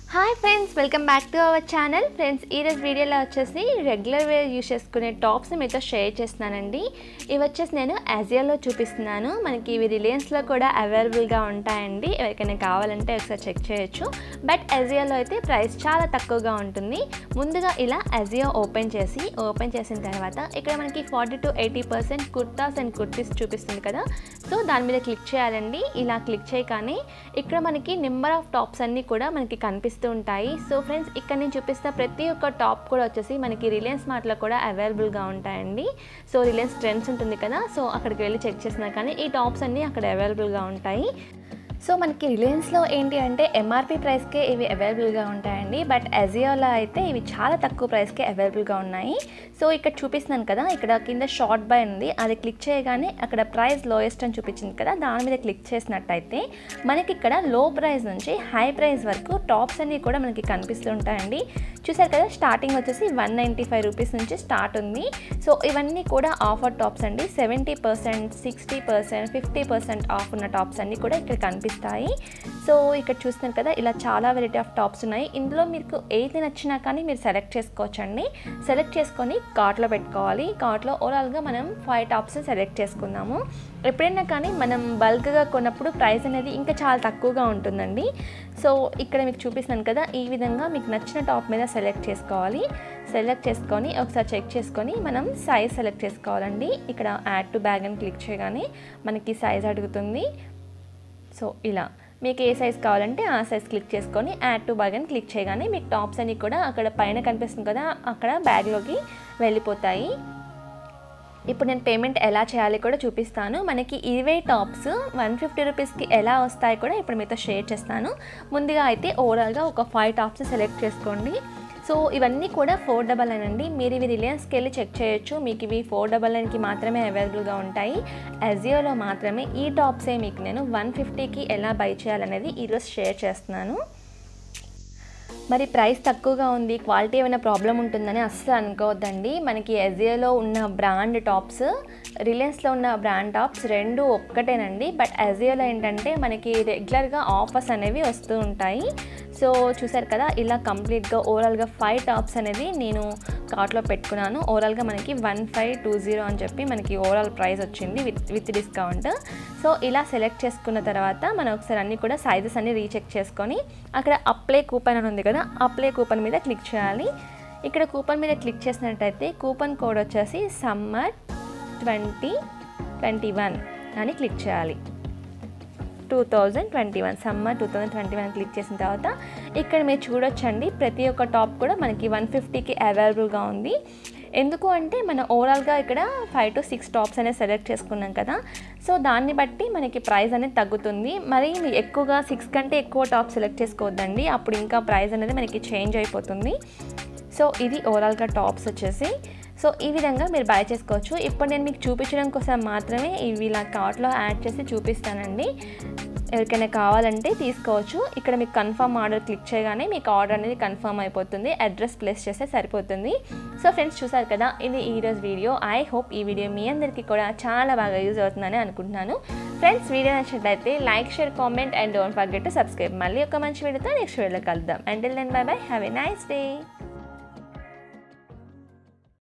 hi friends welcome back to our channel friends ఈరోజు వీడియోలో వచ్చేసి రెగ్యులర్ వేర్ యూస్ చేసుకునే టాప్స్ మీతో షేర్ చేస్తున్నానండి ఇవి వచ్చేసి నేను అజియోలో చూపిస్తున్నాను మనకి ఇవి రిలయన్స్లో కూడా అవైలబుల్గా ఉంటాయండి ఎవరికైనా కావాలంటే ఒకసారి చెక్ చేయొచ్చు బట్ అజియోలో అయితే ప్రైస్ చాలా తక్కువగా ఉంటుంది ముందుగా ఇలా అజియో ఓపెన్ చేసి ఓపెన్ చేసిన తర్వాత ఇక్కడ మనకి forty to eighty percent kurtas and kurtis చూపిస్తుంది కదా సో దాని మీద క్లిక్ చేయాలండి ఇలా క్లిక్ చేయగానే ఇక్కడ మనకి నెంబర్ ఆఫ్ టాప్స్ అన్నీ కూడా మనకి కనిపిస్తూ ఉంటాయి సో ఫ్రెండ్స్ ఇక్కడ నేను చూపిస్తా ప్రతి ఒక్క టాప్ కూడా వచ్చేసి మనకి రిలయన్స్ మార్ట్లో కూడా అవైలబుల్గా ఉంటాయండి సో రిలయన్స్ ట్రెండ్స్ ఉంటుంది కదా సో అక్కడికి వెళ్ళి చెక్ చేసినా కానీ ఈ టాప్స్ అన్నీ అక్కడ అవైలబుల్గా ఉంటాయి సో మనకి రిలయన్స్లో ఏంటి అంటే ఎంఆర్పి ప్రైస్కే ఇవి అవైలబుల్గా ఉంటాయండి బట్ అజియోలో అయితే ఇవి చాలా తక్కువ ప్రైస్కే అవైలబుల్గా ఉన్నాయి సో ఇక్కడ చూపిస్తున్నాను కదా ఇక్కడ కింద షార్ట్ బై ఉంది అది క్లిక్ చేయగానే అక్కడ ప్రైస్ లోయెస్ట్ అని చూపించింది కదా దాని మీద క్లిక్ చేసినట్టయితే మనకి ఇక్కడ లో ప్రైస్ నుంచి హై ప్రైస్ వరకు టాప్స్ అన్నీ కూడా మనకి కనిపిస్తుంటాయండి చూసారు కదా స్టార్టింగ్ వచ్చేసి వన్ నైంటీ ఫైవ్ రూపీస్ నుంచి స్టార్ట్ ఉంది సో ఇవన్నీ కూడా ఆఫర్ టాప్స్ అండి seventy percent sixty percent fifty percent off ఉన్న టాప్స్ అన్నీ కూడా ఇక్కడ కనిపిస్తాయి సో ఇక్కడ చూస్తున్నారు కదా ఇలా చాలా వెరైటీ ఆఫ్ టాప్స్ ఉన్నాయి ఇందులో మీకు ఏది నచ్చినా కానీ మీరు సెలెక్ట్ చేసుకోవచ్చండి సెలెక్ట్ చేసుకొని కార్ట్లో పెట్టుకోవాలి కార్ట్లో ఓవరాల్గా మనం ఫైవ్ టాప్స్ సెలెక్ట్ చేసుకుందాము ఎప్పుడైనా కానీ మనం బల్క్గా కొన్నప్పుడు ప్రైస్ అనేది ఇంకా చాలా తక్కువగా ఉంటుందండి సో ఇక్కడ మీకు చూపిస్తున్నాను కదా ఈ విధంగా మీకు నచ్చిన టాప్ మీద సెలెక్ట్ చేసుకోవాలి సెలెక్ట్ చేసుకొని ఒకసారి చెక్ చేసుకొని మనం సైజ్ సెలెక్ట్ చేసుకోవాలండి ఇక్కడ యాడ్ టు బ్యాగ్ అని క్లిక్ చేయగానే మనకి సైజ్ అడుగుతుంది సో ఇలా మీకు ఏ సైజ్ కావాలంటే ఆ సైజ్ క్లిక్ చేసుకొని యాడ్ టు బ్యాగ్ అని క్లిక్ చేయగానే మీకు టాప్స్ అన్నీ కూడా అక్కడ పైన కనిపిస్తుంది కదా అక్కడ బ్యాగ్లోకి వెళ్ళిపోతాయి ఇప్పుడు నేను పేమెంట్ ఎలా చేయాలి కూడా చూపిస్తాను మనకి ఇవే టాప్స్ వన్ ఫిఫ్టీ రూపీస్కి ఎలా వస్తాయి కూడా ఇప్పుడు మీతో షేర్ చేస్తాను ముందుగా అయితే ఓవరాల్గా ఒక ఫైవ్ టాప్స్ సెలెక్ట్ చేసుకోండి సో ఇవన్నీ కూడా ఫోర్ డబల్ నైన్ అండి మీరు ఇవి రిలయన్స్కి వెళ్ళి చెక్ చేయొచ్చు మీకు ఇవి ఫోర్ డబల్ నైన్కి మాత్రమే అవైలబుల్గా ఉంటాయి అజియోలో మాత్రమే ఈ టాప్సే మీకు నేను వన్ ఫిఫ్టీకి ఎలా బై చేయాలనేది ఈరోజు షేర్ చేస్తున్నాను మరి ప్రైస్ తక్కువగా ఉంది క్వాలిటీ ఏమైనా ప్రాబ్లం ఉంటుందని అస్సలు అనుకోవద్దండి మనకి ఎజియోలో ఉన్న బ్రాండ్ టాప్స్ రిలయన్స్లో ఉన్న బ్రాండ్ టాప్స్ రెండు ఒక్కటేనండి బట్ ఎజియోలో ఏంటంటే మనకి రెగ్యులర్గా ఆఫర్స్ అనేవి వస్తూ ఉంటాయి సో చూసారు కదా ఇలా కంప్లీట్గా ఓవరాల్గా ఫైవ్ టాప్స్ అనేది నేను కార్ట్లో పెట్టుకున్నాను ఓవరాల్గా మనకి వన్ ఫైవ్ టూ జీరో అని చెప్పి మనకి ఓవరాల్ ప్రైస్ వచ్చింది విత్ విత్ డిస్కౌంట్ సో ఇలా సెలెక్ట్ చేసుకున్న తర్వాత మనం ఒకసారి అన్నీ కూడా సైజెస్ అన్ని రీచెక్ చేసుకొని అక్కడ అప్లై కూపన్ అని ఉంది కదా అప్లై కూపన్ మీద క్లిక్ చేయాలి ఇక్కడ కూపన్ మీద క్లిక్ చేసినట్టయితే కూపన్ కోడ్ వచ్చేసి సమ్మర్ ట్వంటీ ట్వంటీ వన్ అని క్లిక్ చేయాలి two thousand twenty one summer two thousand twenty one click చేసిన తర్వాత ఇక్కడ మీరు చూడొచ్చండి ప్రతి ఒక్క టాప్ కూడా మనకి వన్ ఫిఫ్టీకి అవైలబుల్గా ఉంది ఎందుకు అంటే మనం ఓవరాల్గా ఇక్కడ ఫైవ్ టు సిక్స్ టాప్స్ అనేది సెలెక్ట్ చేసుకున్నాం కదా సో దాన్ని బట్టి మనకి ప్రైస్ అనేది తగ్గుతుంది మరి ఎక్కువగా సిక్స్ కంటే ఎక్కువ టాప్ సెలెక్ట్ చేసుకోవద్దండి అప్పుడు ఇంకా ప్రైస్ అనేది మనకి చేంజ్ అయిపోతుంది సో ఇది ఓవరాల్గా టాప్స్ వచ్చేసి సో ఈ విధంగా మీరు బై చేసుకోవచ్చు ఇప్పుడు నేను మీకు చూపించడం కోసం మాత్రమే ఇవి ఇలా కార్ట్లో యాడ్ చేసి చూపిస్తానండి ఎవరికైనా కావాలంటే తీసుకోవచ్చు ఇక్కడ మీకు కన్ఫర్మ్ ఆర్డర్ క్లిక్ చేయగానే మీకు ఆర్డర్ అనేది కన్ఫర్మ్ అయిపోతుంది అడ్రస్ ప్లేస్ చేస్తే సరిపోతుంది సో ఫ్రెండ్స్ చూసారు కదా ఇది ఈరోజు వీడియో ఐ హోప్ ఈ వీడియో మీ అందరికీ కూడా చాలా బాగా యూజ్ అవుతుందని అనుకుంటున్నాను ఫ్రెండ్స్ వీడియో నచ్చినట్లయితే like share comment and don't forget to subscribe మళ్ళీ ఒక మంచి వీడియోతో నెక్స్ట్ వీడియోలో కలుద్దాం until then bye bye have a nice day